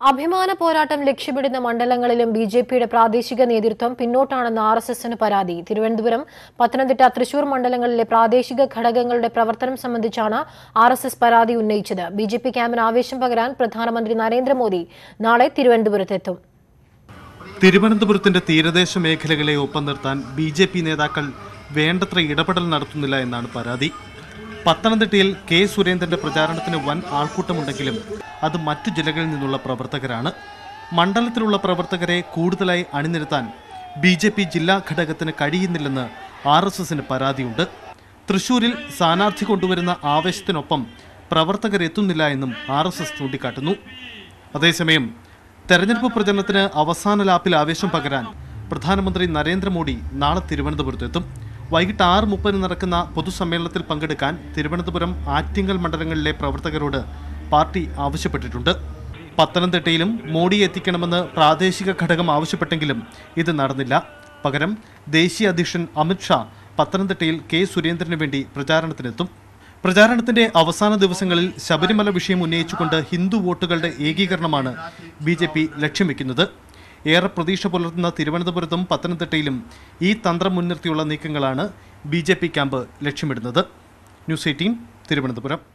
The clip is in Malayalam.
അഭിമാന പോരാട്ടം ലക്ഷ്യമിടുന്ന മണ്ഡലങ്ങളിലും ബി ജെ പിയുടെ പ്രാദേശിക നേതൃത്വം പിന്നോട്ടാണെന്ന് ആർ എസ് എസിന് പരാതി തിരുവനന്തപുരം പത്തനംതിട്ട തൃശൂർ മണ്ഡലങ്ങളിലെ പ്രാദേശിക ഘടകങ്ങളുടെ പ്രവർത്തനം സംബന്ധിച്ചാണ് ആർ എസ് എസ് പരാതി ഉന്നയിച്ചത് ബി ജെ പി ക്യാമ്പിന് ആവേശം പകരാൻ പ്രധാനമന്ത്രി നരേന്ദ്രമോദി നാളെ തിരുവനന്തപുരത്തെത്തും തിരുവനന്തപുരത്തിന്റെ തീരദേശ മേഖലകളെ ഒപ്പം നിർത്താൻ ബി ജെ പി നേതാക്കൾ വേണ്ടത്ര ഇടപെടൽ നടത്തുന്നില്ല എന്നാണ് പരാതി പത്തനംതിട്ടയിൽ കെ സുരേന്ദ്രന്റെ പ്രചാരണത്തിന് വൻ ആൾക്കൂട്ടമുണ്ടെങ്കിലും അത് മറ്റു ജില്ലകളിൽ നിന്നുള്ള പ്രവർത്തകരാണ് മണ്ഡലത്തിലുള്ള പ്രവർത്തകരെ കൂടുതലായി അണിനിരത്താൻ ബി ജെ പി ജില്ലാ ഘടകത്തിന് കഴിയുന്നില്ലെന്ന് ആർ എസ് എസിന് പരാതിയുണ്ട് തൃശൂരിൽ സ്ഥാനാർത്ഥി കൊണ്ടുവരുന്ന ആവേശത്തിനൊപ്പം പ്രവർത്തകരെത്തുന്നില്ല എന്നും ആർ എസ് എസ് ചൂണ്ടിക്കാട്ടുന്നു അതേസമയം തെരഞ്ഞെടുപ്പ് പ്രചരണത്തിന് അവസാന ലാപ്പിൽ ആവേശം പകരാൻ പ്രധാനമന്ത്രി നരേന്ദ്രമോദി നാളെ തിരുവനന്തപുരത്തെത്തും വൈകിട്ട് ആറ് മുപ്പതിന് നടക്കുന്ന പൊതുസമ്മേളനത്തിൽ പങ്കെടുക്കാൻ തിരുവനന്തപുരം ആറ്റിങ്ങൽ മണ്ഡലങ്ങളിലെ പ്രവർത്തകരോട് പാർട്ടി ആവശ്യപ്പെട്ടിട്ടുണ്ട് പത്തനംതിട്ടയിലും മോഡിയെ എത്തിക്കണമെന്ന് പ്രാദേശിക ഘടകം ആവശ്യപ്പെട്ടെങ്കിലും ഇത് നടന്നില്ല പകരം ദേശീയ അധ്യക്ഷൻ അമിത്ഷാ പത്തനംതിട്ടയിൽ കെ സുരേന്ദ്രന് വേണ്ടി പ്രചാരണത്തിനെത്തും പ്രചാരണത്തിന്റെ അവസാന ദിവസങ്ങളിൽ ശബരിമല വിഷയം ഉന്നയിച്ചുകൊണ്ട് ഹിന്ദു വോട്ടുകളുടെ ഏകീകരണമാണ് ബി ജെ പി ലക്ഷ്യം വെക്കുന്നത് ഏറെ പ്രതീക്ഷ പുലർത്തുന്ന തിരുവനന്തപുരത്തും പത്തനംതിട്ടയിലും ഈ തന്ത്രം മുൻനിർത്തിയുള്ള നീക്കങ്ങളാണ് ബി ജെ പി ക്യാമ്പ് ലക്ഷ്യമിടുന്നത് ന്യൂസ് എയ്റ്റീൻ തിരുവനന്തപുരം